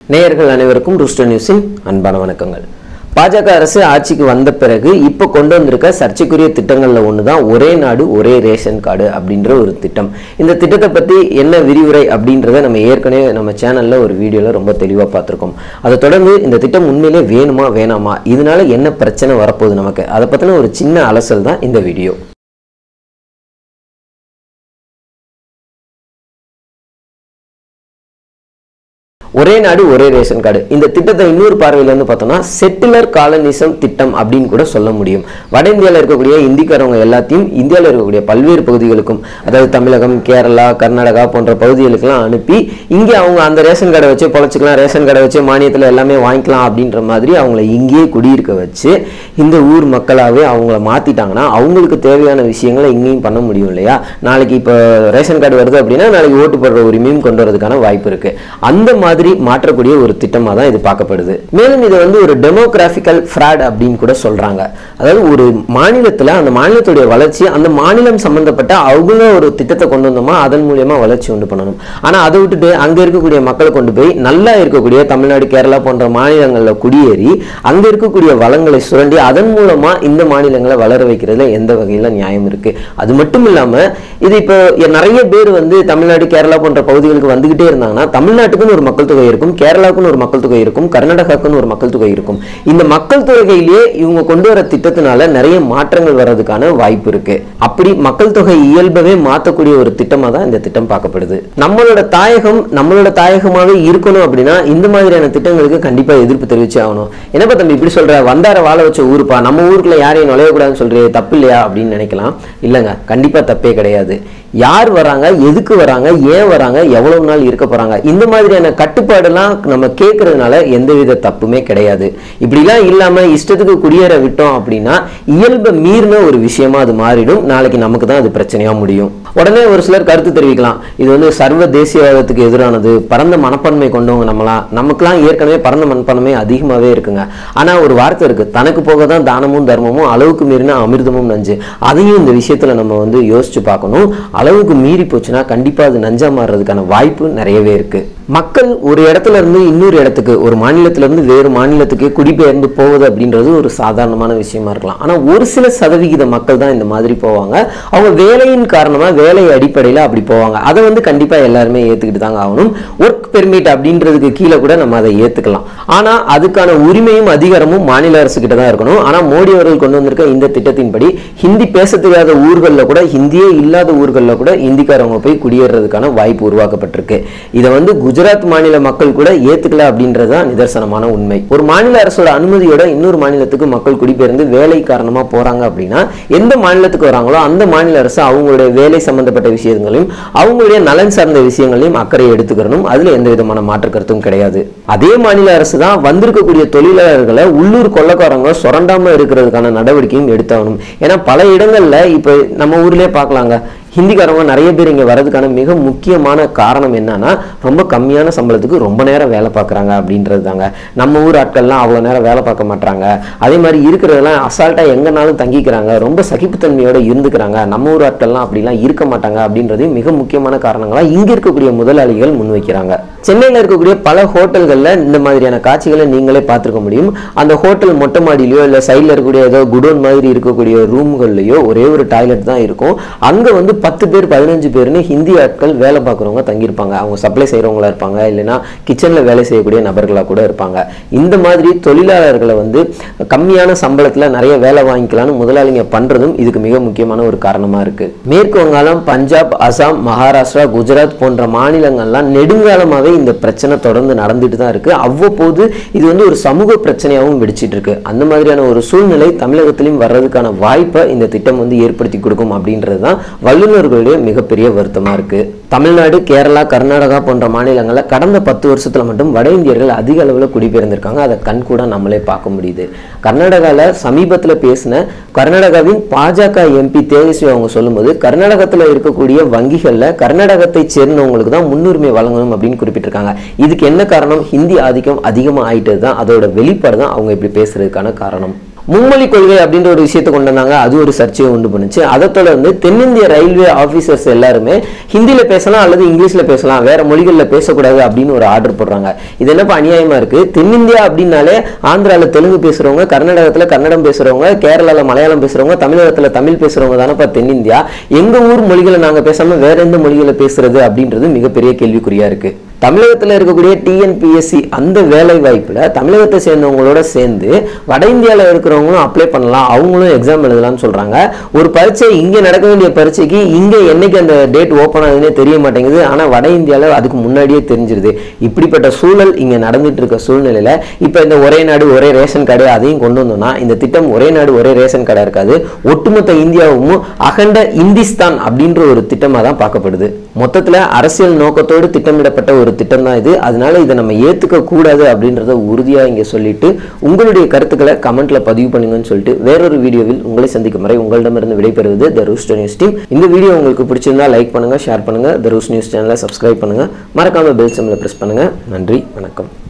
நேயர்கள் அனைவருக்கும் ரூஸ்டர் நியூஸின் அன்பான வணக்கங்கள் பாஜக அரசு ஆட்சிக்கு வந்த பிறகு இப்போ கொண்டு வந்திருக்க சர்ச்சைக்குரிய திட்டங்கள்ல ஒன்று தான் ஒரே நாடு ஒரே ரேஷன் கார்டு அப்படின்ற ஒரு திட்டம் இந்த திட்டத்தை பத்தி என்ன விரிவுரை அப்படின்றத நம்ம ஏற்கனவே நம்ம சேனல்ல ஒரு வீடியோல ரொம்ப தெளிவா பார்த்திருக்கோம் அதை தொடர்ந்து இந்த திட்டம் உண்மையிலே வேணுமா வேணாமா இதனால என்ன பிரச்சனை வரப்போகுது நமக்கு அதை பத்தின ஒரு சின்ன அலசல் தான் இந்த வீடியோ ஒரே நாடு ஒரே ரேஷன் கார்டு இந்த திட்டத்தை இன்னொரு பார்வையில இருந்து பார்த்தோம்னா செட்டிலர் காலனிசம் திட்டம் அப்படின்னு கூட சொல்ல முடியும் வட இந்தியாவில் இருக்கக்கூடிய இந்திக்காரவங்க எல்லாத்தையும் இந்தியாவில் இருக்கக்கூடிய பல்வேறு பகுதிகளுக்கும் அதாவது தமிழகம் கேரளா கர்நாடகா போன்ற பகுதிகளுக்கெல்லாம் அனுப்பி இங்கே அவங்க அந்த ரேஷன் கார்டை வச்சு பொழைச்சிக்கலாம் ரேஷன் கார்டை வச்சு மானியத்தில் எல்லாமே வாங்கிக்கலாம் அப்படின்ற மாதிரி அவங்கள இங்கேயே குடியிருக்க வச்சு இந்த ஊர் மக்களாகவே அவங்கள மாற்றிட்டாங்கன்னா அவங்களுக்கு தேவையான விஷயங்களை இங்கேயும் பண்ண முடியும் இல்லையா நாளைக்கு இப்போ ரேஷன் கார்டு வருது அப்படின்னா நாளைக்கு ஓட்டு போடுற உரிமையும் கொண்டு வரதுக்கான வாய்ப்பு இருக்கு அந்த மாதிரி மாற்றக்கூடிய ஒரு திட்டமாக தான் இது பார்க்கப்படுது மேலும் இது வந்து ஒரு டெமோகிராஃபிக்கல் ஃப்ராட் அப்படின்னு கூட சொல்றாங்க அதாவது ஒரு மாநிலத்தில் அந்த மாநிலத்துடைய வளர்ச்சி அந்த மாநிலம் சம்பந்தப்பட்ட அவங்க ஒரு திட்டத்தை கொண்டு வந்தோமா அதன் மூலியமா வளர்ச்சி உண்டு பண்ணணும் ஆனா அதை விட்டுட்டு அங்க இருக்கக்கூடிய மக்களை கொண்டு போய் நல்லா இருக்கக்கூடிய தமிழ்நாடு கேரளா போன்ற மாநிலங்களில் குடியேறி அங்க இருக்கக்கூடிய வளங்களை சுரண்டி அதன் மூலமா இந்த மாநிலங்களை வளர வைக்கிறதுல எந்த வகையில நியாயம் இருக்கு அது மட்டும் இல்லாம இது இப்போ நிறைய பேர் வந்து தமிழ்நாடு கேரளா போன்ற பகுதிகளுக்கு வந்துகிட்டே இருந்தாங்கன்னா தமிழ்நாட்டுக்குன்னு ஒரு மக்கள் தொகை இருக்கும் கேரளாவுக்குன்னு ஒரு மக்கள் தொகை இருக்கும் கர்நாடகாவுக்குன்னு ஒரு மக்கள் தொகை இருக்கும் இந்த மக்கள் தொகையிலேயே இவங்க கொண்டு வர திட்டத்தினால நிறைய மாற்றங்கள் வர்றதுக்கான வாய்ப்பு இருக்கு அப்படி மக்கள் தொகை இயல்பவே மாற்றக்கூடிய ஒரு திட்டமா தான் இந்த திட்டம் பார்க்கப்படுது நம்மளோட தாயகம் நம்மளோட தாயகமாவே இருக்கணும் அப்படின்னா இந்த மாதிரியான திட்டங்களுக்கு கண்டிப்பா எதிர்ப்பு தெரிவிச்சே ஆகணும் என்னப்பா தம்பி இப்படி சொல்ற வந்தார வாழ வச்ச ஊருப்பா நம்ம ஊருக்குள்ள யாரையும் நுழையக்கூடாதுன்னு சொல்றியே தப்பு இல்லையா அப்படின்னு நினைக்கலாம் இல்லைங்க கண்டிப்பா தப்பே கிடையாது யார் வராங்க எதுக்கு வராங்க ஏன் வராங்க எவ்வளவு நாள் இருக்க போறாங்க இந்த மாதிரியான கட்டுப்பாடெல்லாம் நம்ம கேட்கறதுனால எந்தவித தப்புமே கிடையாது இப்படிலாம் இல்லாம இஷ்டத்துக்கு குடியேற விட்டோம் அப்படின்னா இயல்பை மீறின ஒரு விஷயமா அது மாறிடும் நாளைக்கு நமக்கு தான் அது பிரச்சனையா முடியும் உடனே ஒரு சிலர் கருத்து தெரிவிக்கலாம் இது வந்து சர்வ தேசியவாதத்துக்கு எதிரானது பரந்த மனப்பான்மை கொண்டவங்க நம்மளாம் நமக்குலாம் ஏற்கனவே பரந்த மனப்பான்மை அதிகமாகவே இருக்குங்க ஆனா ஒரு வார்த்தை இருக்கு தனக்கு போக தான் தானமும் தர்மமும் அளவுக்கு மீறினா அமிர்தமும் நஞ்சு அதையும் இந்த விஷயத்துல நம்ம வந்து யோசிச்சு பார்க்கணும் அளவுக்கு மீறி போச்சுன்னா கண்டிப்பா அது நஞ்சா மாறுறதுக்கான வாய்ப்பு நிறையவே இருக்கு மக்கள் ஒரு இடத்துல இருந்து இன்னொரு இடத்துக்கு ஒரு மாநிலத்துல இருந்து வேறு மாநிலத்துக்கு குடிபெயர்ந்து போவது அப்படின்றது ஒரு சாதாரணமான விஷயமா இருக்கலாம் ஆனா ஒரு சில சதவிகித மக்கள் தான் இந்த மாதிரி போவாங்க அவங்க வேலையின் காரணமா வேலை அடிப்படையில் அப்படி போவாங்க அதை வந்து கண்டிப்பா எல்லாருமே ஏத்துக்கிட்டு தாங்க ஆகணும் ஒர்க் பெர்மிட் அப்படின்றதுக்கு கீழே கூட நம்ம அதை ஏத்துக்கலாம் ஆனா அதுக்கான உரிமையும் அதிகாரமும் மாநில அரசு கிட்ட தான் இருக்கணும் ஆனா மோடி அவர்கள் கொண்டு வந்திருக்க இந்த திட்டத்தின்படி ஹிந்தி பேச தெரியாத ஊர்களில் கூட ஹிந்தியே இல்லாத ஊர்களில் கூட ஹிந்திக்காரவங்க போய் குடியேறதுக்கான வாய்ப்பு உருவாக்கப்பட்டிருக்கு இதை வந்து குஜராத் மாநில மக்கள் கூட ஏத்துக்கல அப்படின்றது தான் நிதர்சனமான உண்மை ஒரு மாநில அரசோட அனுமதியோட இன்னொரு மாநிலத்துக்கு மக்கள் குடிபெயர்ந்து வேலை காரணமா போறாங்க அப்படின்னா எந்த மாநிலத்துக்கு வராங்களோ அந்த மாநில அரசு அவங்களுடைய வேலை சம்பந்தப்பட்ட விஷயங்களையும் அவங்களுடைய நலன் சார்ந்த விஷயங்களையும் அக்கறை எடுத்துக்கிறணும் அதுல எந்த விதமான மாற்று கருத்தும் கிடையாது அதே மாநில அரசு தான் வந்திருக்கக்கூடிய தொழிலாளர்களை உள்ளூர் கொள்ளக்காரங்க சுரண்டாம இருக்கிறதுக்கான நடவடிக்கையும் எடுத்தாகணும் ஏன்னா பல இடங்கள்ல இப்ப நம்ம ஊர்லயே பார்க்கலாங்க ஹிந்திக்காரவங்க நிறைய பேர் இங்கே வரதுக்கான மிக முக்கியமான காரணம் என்னன்னா ரொம்ப கம்மியான சம்பளத்துக்கு ரொம்ப நேரம் வேலை பார்க்குறாங்க அப்படின்றது தாங்க நம்ம ஊர் ஆட்கள்லாம் அவ்வளோ நேரம் வேலை பார்க்க மாட்டாங்க அதே மாதிரி இருக்கிறதெல்லாம் அசால்ட்டாக எங்கேனாலும் தங்கிக்கிறாங்க ரொம்ப சகிப்புத்தன்மையோட இருந்துக்கிறாங்க நம்ம ஊர் ஆட்கள்லாம் அப்படிலாம் இருக்க மாட்டாங்க அப்படின்றதையும் மிக முக்கியமான காரணங்களாக இங்கே இருக்கக்கூடிய முதலாளிகள் முன்வைக்கிறாங்க சென்னையில் இருக்கக்கூடிய பல ஹோட்டல்களில் இந்த மாதிரியான காட்சிகளை நீங்களே பார்த்துருக்க முடியும் அந்த ஹோட்டல் மொட்டை மாடியிலையோ இல்லை சைடில் இருக்கக்கூடிய ஏதோ குடோன் மாதிரி இருக்கக்கூடிய ரூம்கள்லையோ ஒரே ஒரு டாய்லெட் தான் இருக்கும் அங்கே வந்து பத்து பேர் பதினஞ்சு பேர்னு ஹிந்தி ஆட்கள் வேலை பார்க்குறவங்க தங்கியிருப்பாங்க அவங்க சப்ளை செய்கிறவங்களா இருப்பாங்க இல்லைன்னா கிச்சனில் வேலை செய்யக்கூடிய நபர்களாக கூட இருப்பாங்க இந்த மாதிரி தொழிலாளர்களை வந்து கம்மியான சம்பளத்தில் நிறைய வேலை வாங்கிக்கலாம்னு முதலாளிங்க பண்ணுறதும் இதுக்கு மிக முக்கியமான ஒரு காரணமாக இருக்குது மேற்கு வங்காளம் பஞ்சாப் அசாம் மகாராஷ்டிரா குஜராத் போன்ற மாநிலங்கள்லாம் நெடுங்காலமாகவே இந்த பிரச்சனை தொடர்ந்து நடந்துட்டு தான் இருக்குது அவ்வப்போது இது வந்து ஒரு சமூக பிரச்சனையாகவும் வெடிச்சிட்டு இருக்கு அந்த மாதிரியான ஒரு சூழ்நிலை தமிழகத்திலையும் வர்றதுக்கான வாய்ப்பை இந்த திட்டம் வந்து ஏற்படுத்தி கொடுக்கும் அப்படின்றது தான் வல்லுநர்களுடைய மிகப்பெரிய வருத்தமா இருக்கு தமிழ்நாடு கேரளா கர்நாடகா போன்ற மாநிலங்களில் கடந்த பத்து வருஷத்துல மட்டும் வட இந்தியர்கள் அதிக அளவில் குடிபெயர்ந்திருக்காங்க அதை கண் கூட நம்மளே பார்க்க முடியுது கர்நாடகாவில் சமீபத்தில் பேசின கர்நாடகாவின் பாஜக எம்பி தேஜஸ்வி அவங்க சொல்லும்போது கர்நாடகத்தில் இருக்கக்கூடிய வங்கிகளில் கர்நாடகத்தை சேர்ந்தவங்களுக்கு தான் முன்னுரிமை வழங்கணும் அப்படின்னு குறிப்பிட்டிருக்காங்க இதுக்கு என்ன காரணம் ஹிந்தி ஆதிக்கம் அதிகமாக ஆயிட்டது தான் அதோட வெளிப்பாடு தான் அவங்க இப்படி பேசுறதுக்கான காரணம் மும்மொழி கொள்கை அப்படின்ற ஒரு விஷயத்தை கொண்டு வந்தாங்க அது ஒரு சர்ச்சையை உண்டு பண்ணுச்சு அதை தொடர்ந்து தென்னிந்திய ரயில்வே ஆபீசர்ஸ் எல்லாருமே ஹிந்தியில பேசலாம் அல்லது இங்கிலீஷ்ல பேசலாம் வேற மொழிகளில் பேசக்கூடாது அப்படின்னு ஒரு ஆர்டர் போடுறாங்க இது என்னப்பா அநியாயமா இருக்கு தென்னிந்தியா அப்படின்னாலே ஆந்திரால தெலுங்கு பேசுறவங்க கர்நாடகத்துல கன்னடம் பேசுறவங்க கேரளால மலையாளம் பேசுறவங்க தமிழகத்துல தமிழ் பேசுறவங்க தானப்பா தென்னிந்தியா எங்க ஊர் மொழிகளை நாங்க பேசாம வேற எந்த மொழிகளை பேசுறது அப்படின்றது மிகப்பெரிய கேள்விக்குறியா இருக்கு தமிழகத்தில் இருக்கக்கூடிய டிஎன்பிஎஸ்சி அந்த வேலை வாய்ப்பில் தமிழகத்தை சேர்ந்தவங்களோட சேர்ந்து வட இந்தியாவில் இருக்கிறவங்களும் அப்ளை பண்ணலாம் அவங்களும் எக்ஸாம் எழுதலாம்னு சொல்கிறாங்க ஒரு பரீட்சை இங்கே நடக்க வேண்டிய பரீட்சைக்கு இங்கே என்னைக்கு அந்த டேட் ஓப்பன் ஆகுதுன்னே தெரிய மாட்டேங்குது ஆனால் வட இந்தியாவில் அதுக்கு முன்னாடியே தெரிஞ்சிருது இப்படிப்பட்ட சூழல் இங்கே நடந்துட்டு இருக்க சூழ்நிலையில் இப்போ இந்த ஒரே நாடு ஒரே ரேஷன் கார்டு அதையும் கொண்டு வந்தோம்னா இந்த திட்டம் ஒரே நாடு ஒரே ரேஷன் கார்டாக இருக்காது ஒட்டுமொத்த இந்தியாவும் அகண்ட இந்திஸ்தான் அப்படின்ற ஒரு திட்டமாக தான் பார்க்கப்படுது மொத்தத்தில் அரசியல் நோக்கத்தோடு திட்டமிடப்பட்ட ஒரு திட்டம் தான் இது அதனால இதை நம்ம ஏற்றுக்க கூடாது அப்படின்றத உறுதியாக இங்கே சொல்லிட்டு உங்களுடைய கருத்துக்களை கமெண்ட்ல பதிவு பண்ணுங்கன்னு சொல்லிட்டு வேறொரு வீடியோவில் உங்களை சந்திக்கும் வரை உங்களிடமிருந்து விடைபெறுவது த ரூஸ்டர் நியூஸ் டீம் இந்த வீடியோ உங்களுக்கு பிடிச்சிருந்தா லைக் பண்ணுங்க ஷேர் பண்ணுங்க த ரூஸ் நியூஸ் சேனலை சப்ஸ்கிரைப் பண்ணுங்க மறக்காம பெல் சிம்ல பிரஸ் பண்ணுங்க நன்றி வணக்கம்